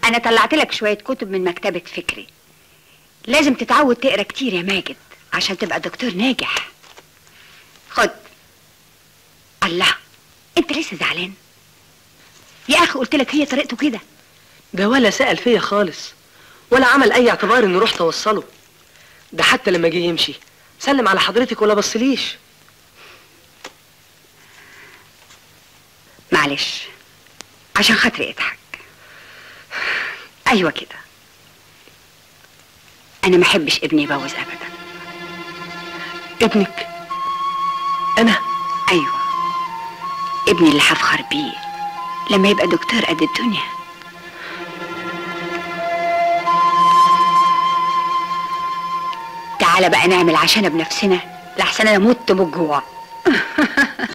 انا طلعت لك شويه كتب من مكتبه فكري لازم تتعود تقرا كتير يا ماجد عشان تبقى دكتور ناجح خد الله انت لسه زعلان يا اخي قلت لك هي طريقته كده ده ولا سأل فيا خالص ولا عمل اي اعتبار اني رحت اوصله ده حتى لما جه يمشي سلم على حضرتك ولا بصليش معلش عشان خاطري اضحك ايوه كده انا ما احبش ابني يبوظ ابدا ابنك انا ايوه ابني اللي هفخر بيه لما يبقى دكتور قد الدنيا تعالى بقى نعمل عشان بنفسنا لحسن انا مت من الجوع